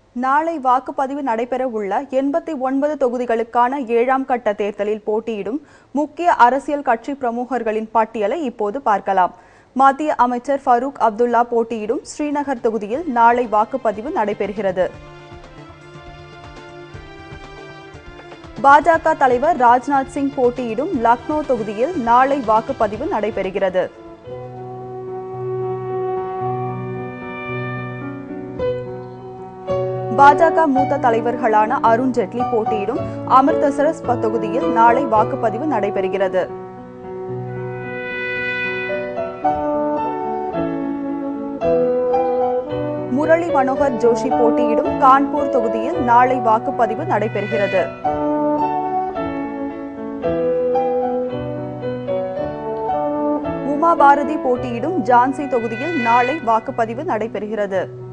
நாளை வாக்குப்பதிவு நடைபெற உள்ள எண்பத்தி ஒன்பது தொகுதிகளுக்கான ஏழாம் கட்ட தேர்தலில் போட்டியிடும் முக்கிய அரசியல் கட்சி பிரமுகர்களின் பட்டியலை இப்போது பார்க்கலாம் மத்திய அமைச்சர் ஃபரூக் அப்துல்லா போட்டியிடும் ஸ்ரீநகர் தொகுதியில் நாளை வாக்குப்பதிவு நடைபெறுகிறது பாஜக தலைவர் ராஜ்நாத் சிங் போட்டியிடும் லக்னோ தொகுதியில் நாளை வாக்குப்பதிவு நடைபெறுகிறது பாஜக மூத்த தலைவர்களான அருண் ஜெட்லி போட்டியிடும் அமிர்தசரஸ் தொகுதியில் நாளை வாக்குப்பதிவு நடைபெறுகிறது முரளி மனோகர் ஜோஷி போட்டியிடும் கான்பூர் தொகுதியில் நாளை வாக்குப்பதிவு நடைபெறுகிறது உமா பாரதி போட்டியிடும் ஜான்சி தொகுதியில் நாளை வாக்குப்பதிவு நடைபெறுகிறது